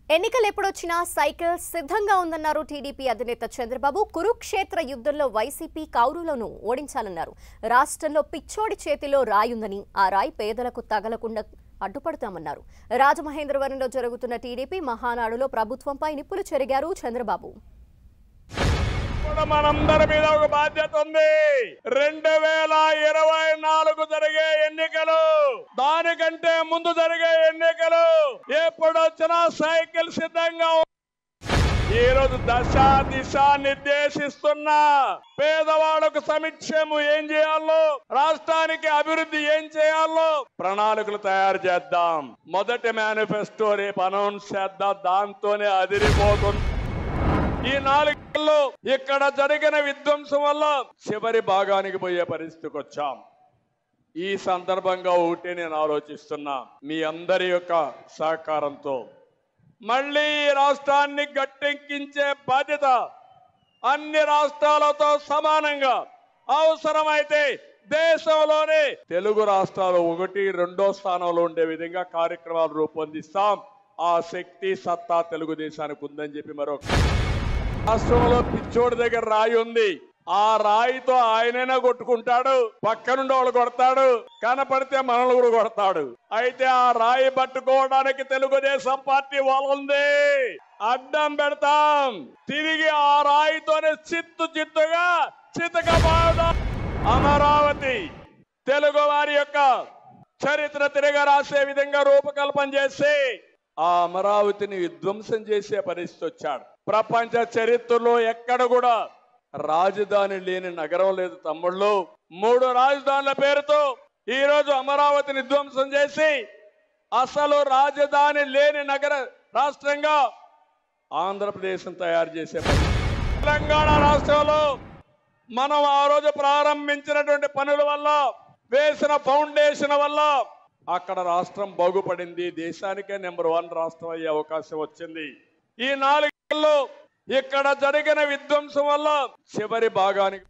ఎన్నికలు ఎప్పుడొచ్చినా సైకిల్ సిద్ధంగా ఉందన్నారు టీడీపీ అధినేత చంద్రబాబు కురుక్షేత్ర యుద్ధంలో వైసీపీ కౌరులను ఓడించాలన్నారు రాష్ట్రంలో పిచ్చోడి చేతిలో రాయుందని ఆ రాయి పేదలకు తగలకుండా అడ్డుపడతామన్నారు రాజమహేంద్రవరంలో జరుగుతున్న టీడీపీ మహానాడులో ప్రభుత్వంపై నిప్పులు చెరిగారు చంద్రబాబు కూడా మనందరి మీద ఒక బాధ్యత ఉంది రెండు వేల ఇరవై నాలుగు జరిగే ఎన్నికలు దానికంటే ముందు జరిగే ఎన్నికలు ఎప్పుడొచ్చినా సైకిల్ సిద్ధంగా ఉంది. ఈ రోజు దశ దిశ నిర్దేశిస్తున్నా పేదవాళ్ళకు సమిక్షేము ఏం చేయాలో రాష్ట్రానికి అభివృద్ధి ఏం చేయాలో ప్రణాళికలు తయారు చేద్దాం మొదటి మేనిఫెస్టో రేపు అనౌన్స్ చేద్దాం దాంతోనే అదిరిపోతుంది ఈ నాలుగేళ్లలో ఇక్కడ జరిగిన విధ్వంసం వల్ల చివరి భాగానికి పోయే పరిస్థితికి వచ్చాం ఈ సందర్భంగా ఒకటే నేను ఆలోచిస్తున్నా మీ అందరి యొక్క సహకారంతో మళ్ళీ ఈ రాష్ట్రాన్ని గట్టెక్కించే బాధ్యత అన్ని రాష్ట్రాలతో సమానంగా అవసరమైతే దేశంలోనే తెలుగు రాష్ట్రాలు ఒకటి రెండో స్థానంలో ఉండే విధంగా కార్యక్రమాలు రూపొందిస్తాం ఆ శక్తి సత్తా తెలుగుదేశానికి ఉందని చెప్పి మరొక రాష్ట్రంలో పిచ్చోడి దగ్గర రాయి ఉంది ఆ రాయితో ఆయనైనా కొట్టుకుంటాడు పక్కనుండి వాళ్ళు కొడతాడు కనపడితే మనల్ని కూడా కొడతాడు అయితే ఆ రాయి పట్టుకోవడానికి తెలుగుదేశం పార్టీ వాళ్ళుంది అడ్డం పెడతాం తిరిగి ఆ రాయితోనే చిత్తు చిత్తుగా చితకబాదాం అమరావతి తెలుగు వారి యొక్క చరిత్ర తిరగ రాసే విధంగా రూపకల్పన చేసి ఆ అమరావతిని విధ్వంసం చేసే పరిస్థితి వచ్చాడు ప్రపంచ చరిత్రలో ఎక్కడ కూడా రాజధాని లేని నగరం లేదు తమ్ముళ్ళు మూడు రాజధానుల పేరుతో ఈ రోజు అమరావతిని విధ్వంసం చేసి అసలు రాజధాని లేని నగర రాష్ట్రంగా ఆంధ్రప్రదేశ్ తయారు చేసే పరిస్థితి. తెలంగాణ రాష్ట్రంలో మనం ఆ రోజు ప్రారంభించినటువంటి పనుల వల్ల వేసిన ఫౌండేషన్ వల్ల అక్కడ రాష్ట్రం బాగుపడింది దేశానికే నెంబర్ వన్ రాష్ట్రం అయ్యే అవకాశం వచ్చింది ఈ నాలుగేళ్లలో ఇక్కడ జరిగిన విధ్వంసం వల్ల చివరి భాగానికి